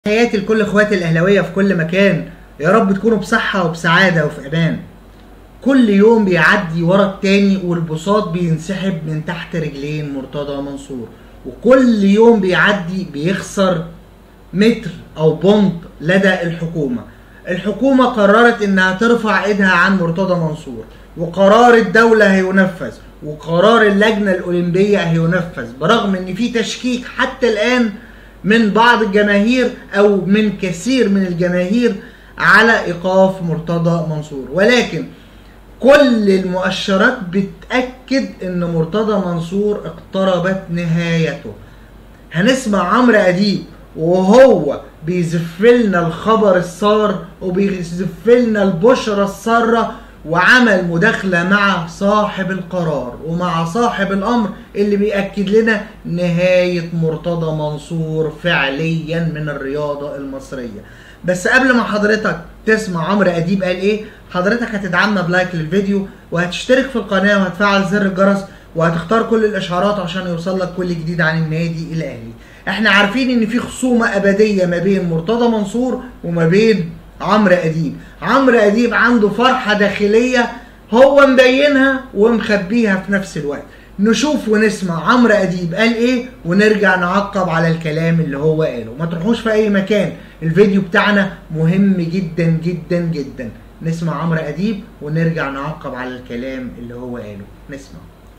تحياتي لكل اخواتي الاهلاويه في كل مكان يا رب تكونوا بصحه وبسعاده وفي امان كل يوم بيعدي ورا التاني والبساط بينسحب من تحت رجلين مرتضى منصور وكل يوم بيعدي بيخسر متر او بونت لدى الحكومه الحكومه قررت انها ترفع ايدها عن مرتضى منصور وقرار الدوله هينفذ وقرار اللجنه الاولمبيه هينفذ برغم ان في تشكيك حتى الان من بعض الجماهير او من كثير من الجماهير على ايقاف مرتضى منصور ولكن كل المؤشرات بتأكد ان مرتضى منصور اقتربت نهايته هنسمع عمرو اديب وهو بيزف لنا الخبر السار وبيزف لنا البشرة السارة وعمل مداخلة مع صاحب القرار ومع صاحب الأمر اللي بيأكد لنا نهاية مرتضى منصور فعليا من الرياضة المصرية بس قبل ما حضرتك تسمع عمرو أديب قال إيه حضرتك هتدعمنا بلايك للفيديو وهتشترك في القناة وهتفعل زر الجرس وهتختار كل الإشعارات عشان يوصل لك كل جديد عن النادي الأهلي احنا عارفين ان في خصومة ابدية ما بين مرتضى منصور وما بين عمرو اديب عمرو اديب عنده فرحة داخلية هو مبينها ومخبيها في نفس الوقت نشوف ونسمع عمرو اديب قال ايه ونرجع نعقب على الكلام اللي هو قاله ما تروحوش في اي مكان الفيديو بتاعنا مهم جدا جدا جدا نسمع عمرو اديب ونرجع نعقب على الكلام اللي هو قاله نسمع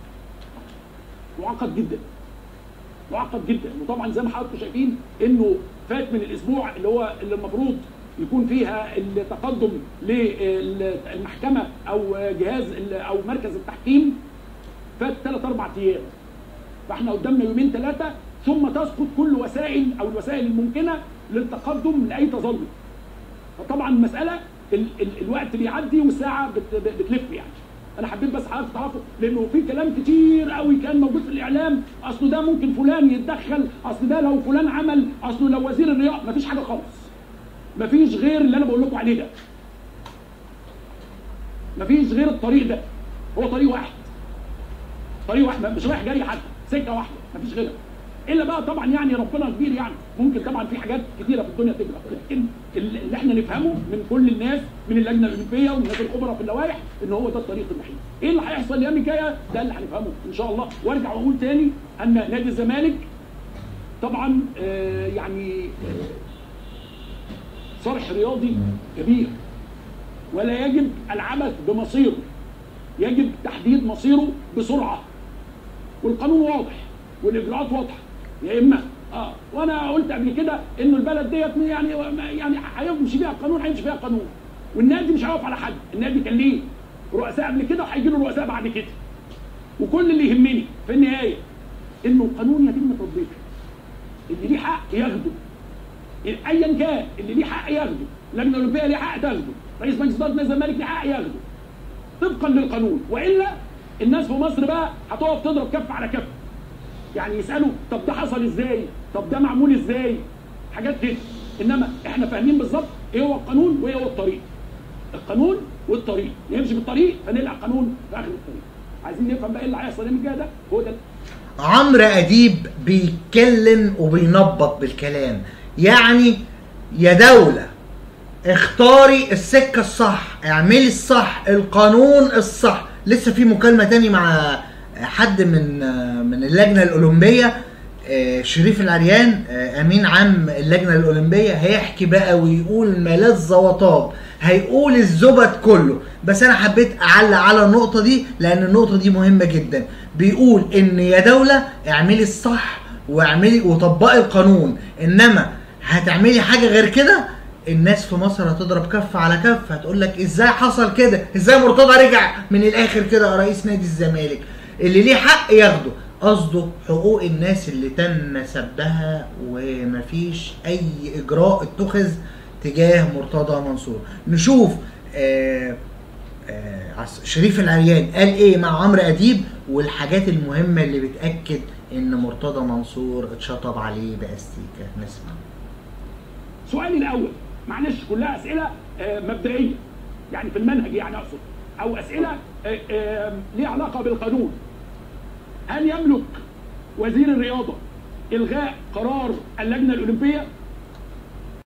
معقد جدا معقد جدا وطبعا زي ما حضراتكم شايفين انه فات من الاسبوع اللي هو اللي المفروض يكون فيها التقدم للمحكمه او جهاز او مركز التحكيم فات ثلاث اربع ايام فاحنا قدامنا يومين ثلاثه ثم تسقط كل وسائل او الوسائل الممكنه للتقدم لاي تظلم فطبعا المساله ال ال الوقت بيعدي والساعه بت بتلف يعني انا حبيت بس حضرتك تعرفوا لانه في كلام كتير قوي كان موجود في الاعلام اصل ده ممكن فلان يتدخل اصل ده لو فلان عمل اصل لو وزير الرياضه مفيش حاجه خالص مفيش غير اللي انا بقول لكم عليه ده مفيش غير الطريق ده هو طريق واحد طريق واحد مش رايح جاي حتى سكه واحده مفيش غيرها الا بقى طبعا يعني ربنا كبير يعني ممكن طبعا في حاجات كتيره في الدنيا تغلط لكن اللي احنا نفهمه من كل الناس من اللجنه الاولمبيه والناس الخبراء في اللوائح ان هو ده الطريق الوحيد. ايه اللي هيحصل الايام الجايه؟ ده اللي هنفهمه ان شاء الله وارجع واقول تاني ان نادي الزمالك طبعا آه يعني صرح رياضي كبير ولا يجب العبث بمصيره يجب تحديد مصيره بسرعه والقانون واضح والاجراءات واضحه يا اما اه وانا قلت قبل كده انه البلد ديت يعني يعني هيمشي فيها القانون هيمشي فيها القانون والنادي مش هيقف على حد النادي كان ليه رؤساء قبل كده وهيجي له رؤساء بعد كده وكل اللي يهمني في النهايه انه القانون يتم تطبيقه اللي ليه حق ياخده ايا كان اللي ليه حق ياخده اللجنه الاولمبيه ليه حق تاخده رئيس مجلس اداره نادي الزمالك ليه حق ياخده طبقا للقانون والا الناس في مصر بقى هتقف تضرب كف على كف يعني يسالوا طب ده حصل ازاي طب ده معمول ازاي حاجات كده انما احنا فاهمين بالظبط ايه هو القانون وايه هو الطريق القانون والطريق نمشي بالطريق فنلقى القانون في اخر الطريق عايزين نفهم بقى ايه اللي هيحصل اليوم الجاي ده هو ده عمرو اديب بيتكلم وبينبط بالكلام يعني يا دوله اختاري السكه الصح اعملي الصح القانون الصح لسه في مكالمه تاني مع حد من من اللجنه الاولمبيه شريف العريان امين عام اللجنه الاولمبيه هيحكي بقى ويقول ملذ وطاب هيقول الزبد كله بس انا حبيت اعلق على النقطه دي لان النقطه دي مهمه جدا بيقول ان يا دوله اعملي الصح واعملي وطبقي القانون انما هتعملي حاجه غير كده الناس في مصر هتضرب كف على كف هتقول لك ازاي حصل كده ازاي مرتضى رجع من الاخر كده رئيس نادي الزمالك اللي ليه حق ياخده قصده حقوق الناس اللي تم سبها ومفيش اي اجراء اتخذ تجاه مرتضى منصور نشوف آآ آآ شريف العريان قال ايه مع عمرو اديب والحاجات المهمه اللي بتاكد ان مرتضى منصور اتشطب عليه باستيكه نسمع سؤالي الاول معلش كلها اسئله مبدئيه يعني في المنهج يعني اقصد او اسئله ليها علاقه بالقانون هل يملك وزير الرياضه الغاء قرار اللجنه الاولمبيه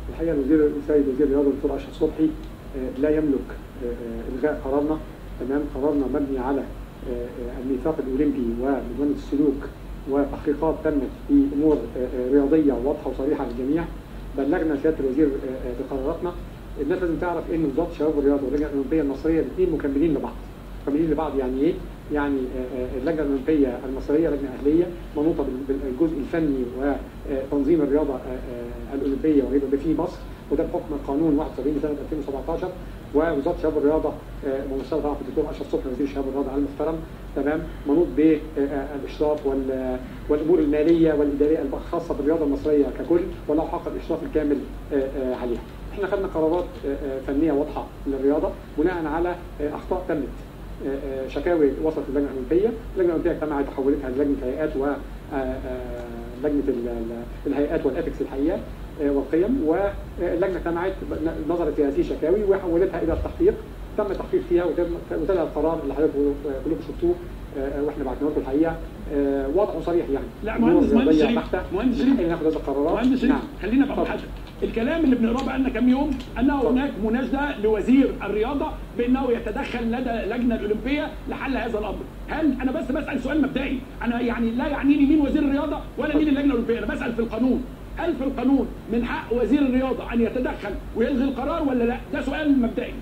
الحقيقه الوزير السيد وزير الرياضه الدكتور اشرف صبحي آه، لا يملك آه، آه، الغاء قرارنا تمام قرارنا مبني على آه، آه، الميثاق الاولمبي ومدونه السلوك وتحقيقات تمت في امور آه، آه، رياضيه واضحه وصريحه للجميع بلغنا سياده الوزير آه، آه، بقراراتنا الناس لازم تعرف ان وزاره الشباب والرياضه واللجنه الاولمبيه المصريه الاثنين مكملين لبعض مكملين لبعض يعني ايه؟ يعني آه، آه، اللجنه الاولمبيه المصريه لجنه اهليه منوطه بال- بالجزء الفني وتنظيم الرياضه آه، آه، الاولمبيه وهيبقى في مصر وده بحكم قانون 71 سنه 2017 ووزاره الشباب والرياضه آه، ممثله طبعا في الدكتور اشرف صبحي وزير الشباب والرياضه المحترم تمام منوط بالاشراف وال- والامور الماليه والاداريه الخاصه بالرياضه المصريه ككل وله حق الاشراف الكامل آه، آه، عليها. احنا خدنا قرارات آه، آه، فنيه واضحه للرياضه بناء على آه، اخطاء تمت آه، آه، شكاوي وصلت للجنه الاولمبيه، اللجنه الاولمبيه اجتمعت تحولتها للجنه هيئات و آه، آه، لجنه ال- ال- الهيئات والافكس الحقيقه آه، والقيم واللجنه اجتمعت نظرت في هذه الشكاوي وحولتها الى التحقيق تم التحقيق فيها وتم- وطلع القرار اللي حضراتكم كلكم شفتوه آه، واحنا بعتناه لكم الحقيقه آه، واضح وصريح يعني لا، أمور مهندس- مهندس رياضية شريف، بحتة. مهندس من شريف. حقنا ناخد هذه القرارات مهندس شريف نعم. خلينا بقى اتفضل. حاجه الكلام اللي بنقراه بقالنا كام يوم انه اتفضل. هناك مناشده لوزير الرياضه بانه يتدخل لدى اللجنه الاولمبيه لحل هذا الامر هل انا بس بسال سؤال مبدئي انا يعني لا يعنيني مين وزير الرياضه ولا مين اللجنه الاولمبيه انا بسال في القانون هل في القانون من حق وزير الرياضه ان يتدخل ويلغي القرار ولا لا ده سؤال مبدئي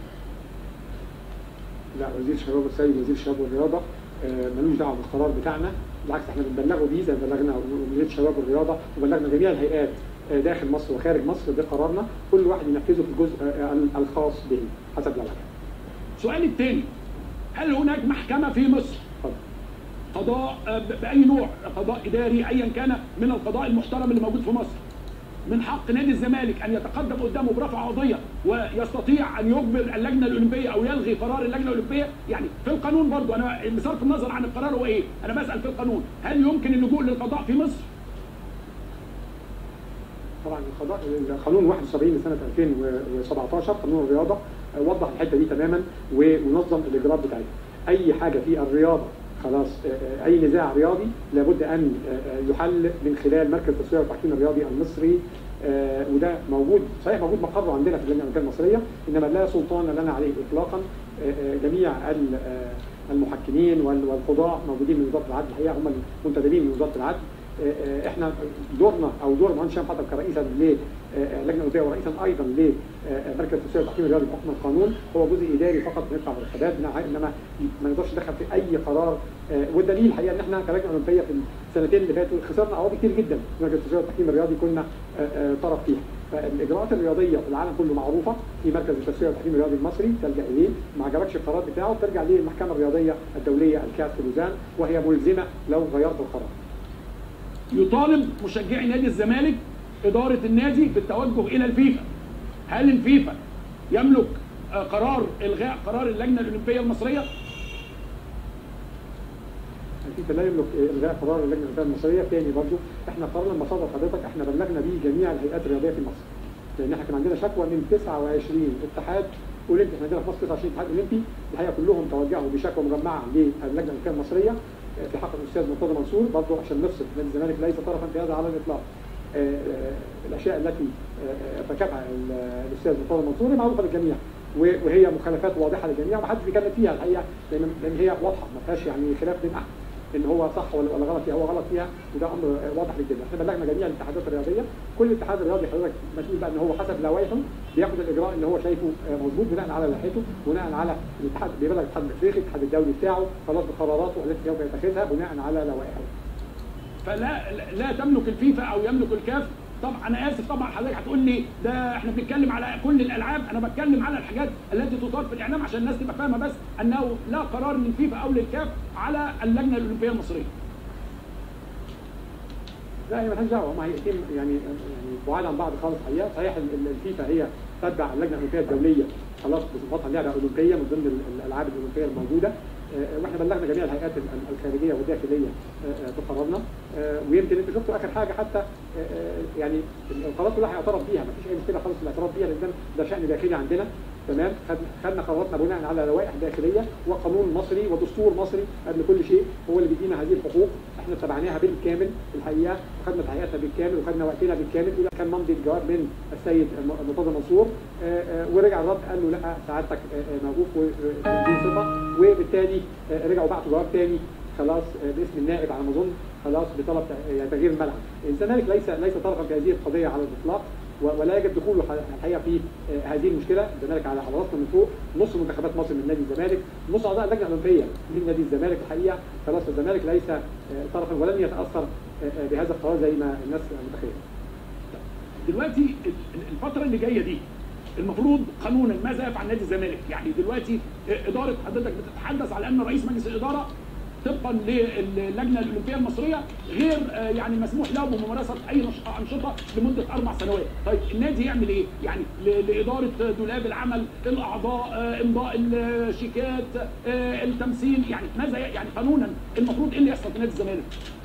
لا وزير الشباب السيد وزير الشباب والرياضه آه، ملوش دعوه بالقرار بتاعنا بالعكس احنا بنبلغه بيه زي ما بلغنا وزير الشباب والرياضه وبلغنا جميع الهيئات آه، داخل مصر وخارج مصر ده قرارنا كل واحد ينفذه في الجزء آه، الخاص به حسب العلاقه. السؤال الثاني هل هناك محكمه في مصر اتفضل. قضاء آه، ب- باي نوع قضاء اداري ايا كان من القضاء المحترم اللي موجود في مصر من حق نادي الزمالك ان يتقدم قدامه برفع قضيه ويستطيع ان يجبر اللجنه الاولمبيه او يلغي قرار اللجنه الاولمبيه يعني في القانون برضو انا بصرف النظر عن القرار هو ايه انا بسال في القانون هل يمكن اللجوء للقضاء في مصر طبعا القضاء القانون 71 لسنه 2017 قانون الرياضه آه، وضح الحته دي تماما ونظم الاجراءات بتاعتها. اي حاجه في الرياضه خلاص آه، آه، اي نزاع رياضي لابد ان آه، آه، يحل من خلال مركز التسويه والتحكيم الرياضي المصري آه، وده موجود صحيح موجود مقره عندنا في اللجنه الأولمبية المصريه انما لا سلطان لنا عليه اطلاقا آه، آه، جميع ال- آه، المحكمين وال- والقضاة موجودين من وزاره العدل الحقيقه هم المنتدبين من وزاره العدل آه، آه، احنا دورنا او دور مهندس هشام حطب كرئيسا للجنه الاولمبيه ورئيسا ايضا لمركز التسويه والتحكيم الرياضي بحكم القانون هو جزء اداري فقط بندفع مرتبات بناء- انما ما نقدرش ندخل في اي قرار آه، والدليل الحقيقه ان احنا كلجنه اولمبيه في السنتين اللي فاتوا خسرنا قواضي كتير جدا مركز التسويه والتحكيم الرياضي كنا آه، آه، طرف فيها فالاجراءات الرياضيه في العالم كله معروفه في مركز التسويه والتحكيم الرياضي المصري تلجا اليه ما عجبكش القرار بتاعه ترجع للمحكمه الرياضيه الدوليه الكاس في لوزان وهي ملزمه لو غيرت القرار يطالب مشجعي نادي الزمالك اداره النادي بالتوجه الى الفيفا هل الفيفا يملك آه، قرار الغاء قرار اللجنه الاولمبيه المصريه الفيفا لا يملك الغاء قرار اللجنه الاولمبيه المصريه تاني برضو احنا قرار لما صدر حضرتك احنا بلغنا بيه جميع الهيئات الرياضيه في مصر لان احنا كان عندنا شكوى من 29 اتحاد اولمبي احنا عندنا في مصر 29 اتحاد اولمبي الحقيقه كلهم توجهوا بشكوى مجمعه للجنه الاولمبيه المصريه آه، في حق الاستاذ مرتضى منصور برضو عشان نفصل نادي الزمالك ليس طرفا في هذا على الاطلاق آه، آه، الاشياء التي آه، ارتكبها ال- الاستاذ مرتضى منصور هي معروفه للجميع و- وهي مخالفات واضحه للجميع ومحدش بيتكلم فيها الحقيقه لان لان هي واضحه ما فيهاش يعني خلاف بين احد ان هو صح ولا ولا غلط فيها هو غلط فيها وده امر آه، واضح للجميع احنا بلغنا جميع الاتحادات الرياضيه كل اتحاد رياضي حضرتك مسؤول بقى ان هو حسب لوائحه بياخد الاجراء اللي هو شايفه آه، مظبوط بناء على لائحته بناء على الاتحاد بيبلغ الاتحاد الافريقي الاتحاد الدولي بتاعه خلاص بقراراته التي سوف يتخذها بناء على لوائحه فلا لا تملك الفيفا او يملك الكاف طبعا انا اسف طبعا حضرتك هتقول لي ده احنا بنتكلم على كل الالعاب انا بتكلم على الحاجات التي تطال في الاعلام عشان الناس تبقى فاهمه بس انه لا قرار للفيفا او للكاف على اللجنه الاولمبيه المصريه لا هي مالهاش دعوه هم هيئتين يعني يعني بعاد عن بعض خالص حقيقه صحيح ال- ال- الفيفا هي تتبع اللجنه الاولمبيه الدوليه خلاص بصفتها لعبه اولمبيه من ضمن ال- الالعاب الاولمبيه الموجوده آه، واحنا بلغنا جميع الهيئات ال- ال- الخارجيه والداخليه آه، آه، بقرارنا آه، ويمكن انتوا شفتوا اخر حاجه حتى آه، آه، يعني القرارات كلها هيعترف بيها ما فيش اي مشكله خالص في الاعتراف بيها لان ده- ده شان داخلي عندنا تمام خدنا خدنا قراراتنا بناء على لوائح داخليه وقانون مصري ودستور مصري قبل كل شيء هو اللي بيدينا هذه الحقوق احنا تبعناها بالكامل الحقيقه وخدنا تحقيقاتها بالكامل وخدنا وقتنا بالكامل الى كان ممضي الجواب من السيد م- مرتضى منصور آه، آه، ورجع الرد قال له لا سعادتك آه، آه، موقوف ودي صفه وبالتالي آه، رجعوا بعتوا جواب تاني خلاص آه، باسم النائب على ما اظن خلاص بطلب ت- يعني تغيير الملعب الزمالك ليس ليس طرفا في هذه القضيه على الاطلاق و- ولا يجب دخوله ح- الحقيقه في آه، هذه المشكله الزمالك على على راسنا من فوق نص منتخبات مصر من نادي الزمالك نص اعضاء اللجنه الاولمبيه من نادي الزمالك الحقيقه خلاص الزمالك ليس آه، طرفا ولن يتاثر آه، آه، بهذا القرار زي ما الناس متخيله دلوقتي ال- ال- الفتره اللي جايه دي المفروض قانونا ماذا يفعل نادي الزمالك؟ يعني دلوقتي اداره حضرتك بتتحدث على ان رئيس مجلس الاداره طبقا للجنه الاولمبيه المصريه غير آه، يعني مسموح له بممارسه اي نش- انشطه لمده اربع سنوات، طيب النادي يعمل ايه؟ يعني ل- لاداره دولاب العمل، الاعضاء، آه، امضاء الشيكات، آه، التمثيل، يعني ماذا ي- يعني قانونا المفروض ايه اللي يحصل في نادي الزمالك؟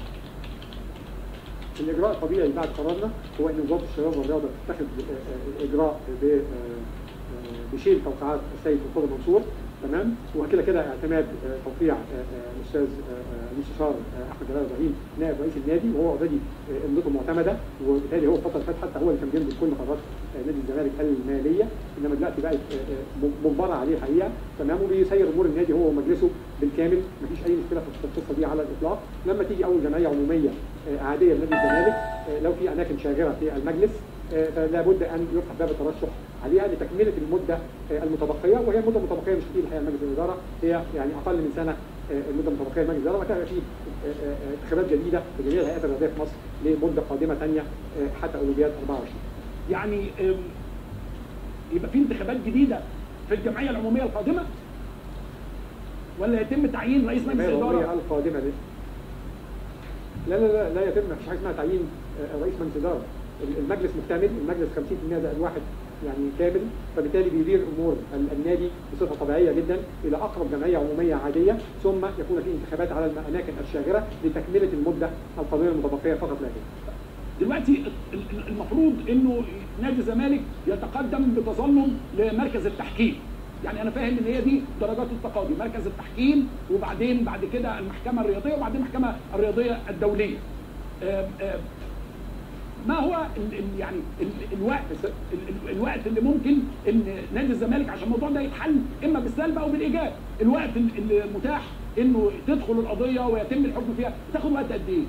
الاجراء الطبيعي بعد قرارنا هو ان وزاره الشباب والرياضه تتخذ آه، آه، اجراء ب- آه، آه، بشيل توقيعات السيد مرتضى منصور تمام وكده كده اعتماد آه، توقيع آه، آه، الاستاذ آه، آه، المستشار آه، احمد جلال ابراهيم نائب رئيس النادي وهو اوريدي امضته معتمده وبالتالي هو الفتره اللي فاتت حتى هو اللي كان بيمضي كل قرارات آه، نادي الزمالك الماليه انما دلوقتي بقت آه، آه، مجبره عليه الحقيقه تمام وبيسير امور النادي هو ومجلسه بالكامل مفيش اي مشكله في القصه دي على الاطلاق لما تيجي اول جمعيه عموميه آه، عاديه لنادي الزمالك آه، لو في اماكن شاغره في المجلس آه، فلا بد ان يفتح باب الترشح عليها لتكمله المده آه، المتبقيه وهي المده المتبقيه مش كتير الحقيقه لمجلس الاداره هي يعني اقل من سنه آه، المده المتبقيه لمجلس الاداره وكان في آه، آه، انتخابات جديده لجميع الهيئات الرياضيه في مصر لمده قادمه ثانيه حتى اولمبياد 24 يعني آم، يبقى في انتخابات جديده في الجمعيه العموميه القادمه ولا يتم تعيين رئيس مجلس الجمعيه العموميه الاداره القادمه دي لا لا لا لا يتم مفيش حاجه اسمها تعيين آه، رئيس مجلس اداره المجلس مكتمل المجلس 50% زائد واحد يعني كامل فبالتالي بيدير امور ال- النادي بصفه طبيعيه جدا الى اقرب جمعيه عموميه عاديه ثم يكون في انتخابات على الاماكن الشاغره لتكمله المده القانونيه المتبقيه فقط لا غير. دلوقتي ال- ال- المفروض انه نادي الزمالك يتقدم بتظلم لمركز التحكيم يعني انا فاهم ان هي دي درجات التقاضي مركز التحكيم وبعدين بعد كده المحكمه الرياضيه وبعدين المحكمه الرياضيه الدوليه آم، آم، ما هو ال ال يعني ال الوقت ال ال الوقت اللي ممكن ان نادي الزمالك عشان الموضوع ده يتحل اما بالسلب او بالايجاب الوقت ال- اللي متاح انه تدخل القضيه ويتم الحكم فيها تاخد وقت قد ايه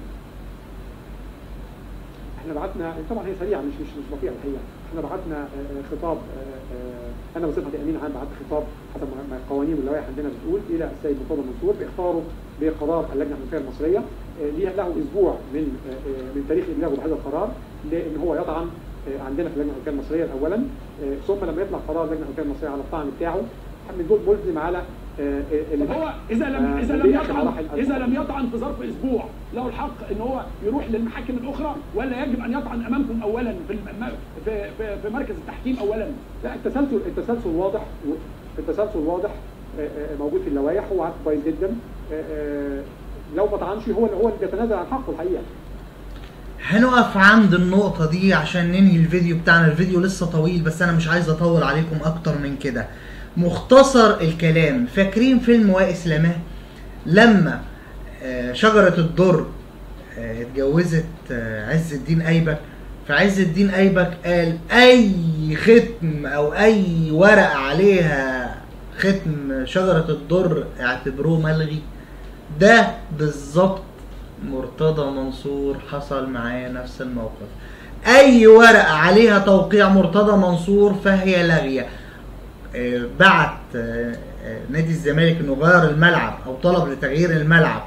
احنا بعتنا طبعا هي سريعه مش مش مش بطيئه الحقيقه احنا بعتنا آه، آه، خطاب آه، آه، انا بصفتي امين عام بعت خطاب حسب ما ما القوانين واللوائح عندنا بتقول الى السيد مرتضى منصور باختاره بقرار اللجنه الاولمبيه المصريه آه، ليه له اسبوع من آه، آه، من تاريخ ابلاغه بهذا القرار لان هو يطعن آه، عندنا في اللجنه الاولمبيه المصريه اولا آه، ثم لما يطلع قرار اللجنه الاولمبيه المصريه على الطعن بتاعه من دول ملزم على آه، آه، طب هو اذا لم آه، اذا لم اللي آخر يطعن مراحل اذا لم يطعن في ظرف اسبوع له الحق ان هو يروح للمحاكم الاخرى ولا يجب ان يطعن امامكم اولا في الم- في في, في مركز التحكيم اولا لا التسلسل التسلسل واضح و- التسلسل واضح آه، آه، موجود في اللوائح هو عارف كويس جدا آه، آه، لو ما طعنش هو هو اللي بيتنازل عن حقه الحقيقه هنقف عند النقطة دي عشان ننهي الفيديو بتاعنا الفيديو لسه طويل بس انا مش عايز اطول عليكم اكتر من كده مختصر الكلام فاكرين فيلم وائس لماه لما آه، شجرة الدر آه، اتجوزت آه، عز الدين ايبك فعز الدين ايبك قال اي ختم او اي ورق عليها ختم شجرة الدر اعتبروه ملغي ده بالظبط مرتضى منصور حصل معاه نفس الموقف اي ورقه عليها توقيع مرتضى منصور فهي لاغيه آه، بعت آه، آه، نادي الزمالك انه غير الملعب او طلب لتغيير الملعب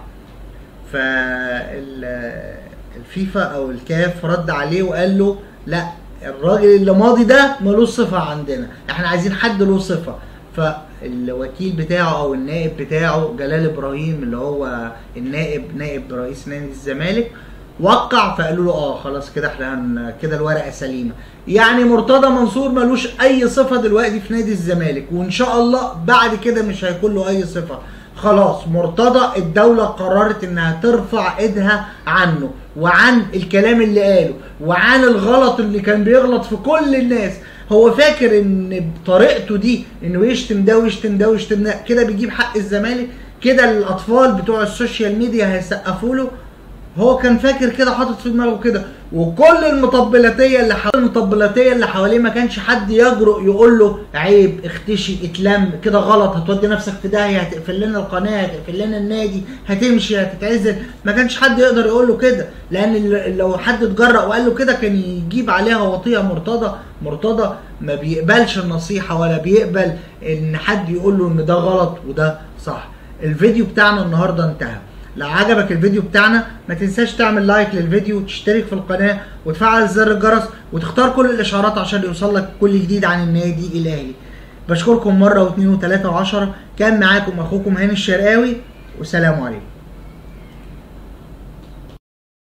فالفيفا او الكاف رد عليه وقال له لا الراجل اللي ماضي ده ملوش صفه عندنا احنا عايزين حد له صفه فالوكيل بتاعه او النائب بتاعه جلال ابراهيم اللي هو النائب نائب رئيس نادي الزمالك وقع فقالوا له اه خلاص كده احنا هن- كده الورقه سليمه يعني مرتضى منصور ملوش اي صفه دلوقتي في نادي الزمالك وان شاء الله بعد كده مش هيكون له اي صفه خلاص مرتضى الدوله قررت انها ترفع ايدها عنه وعن الكلام اللي قاله وعن الغلط اللي كان بيغلط في كل الناس هو فاكر ان بطريقته دي انه يشتم ده ويشتم ده ويشتم ده كده بيجيب حق الزمالك كده الاطفال بتوع السوشيال ميديا هيسقفوا له هو كان فاكر كده حاطط في دماغه كده وكل المطبلاتيه اللي حواليه المطبلاتيه اللي حواليه ما كانش حد يجرؤ يقول له عيب اختشي اتلم كده غلط هتودي نفسك في داهيه هتقفل لنا القناه هتقفل لنا النادي هتمشي هتتعزل ما كانش حد يقدر يقول له كده لان ال- لو حد اتجرأ وقال له كده كان يجيب عليها وطية مرتضى مرتضى ما بيقبلش النصيحه ولا بيقبل ان حد يقول له ان ده غلط وده صح الفيديو بتاعنا النهارده انتهى لو عجبك الفيديو بتاعنا ما تنساش تعمل لايك للفيديو وتشترك في القناة وتفعل زر الجرس وتختار كل الاشعارات عشان يوصلك كل جديد عن النادي الاهلي بشكركم مرة واثنين وثلاثة وعشرة كان معاكم اخوكم هاني الشرقاوي والسلام عليكم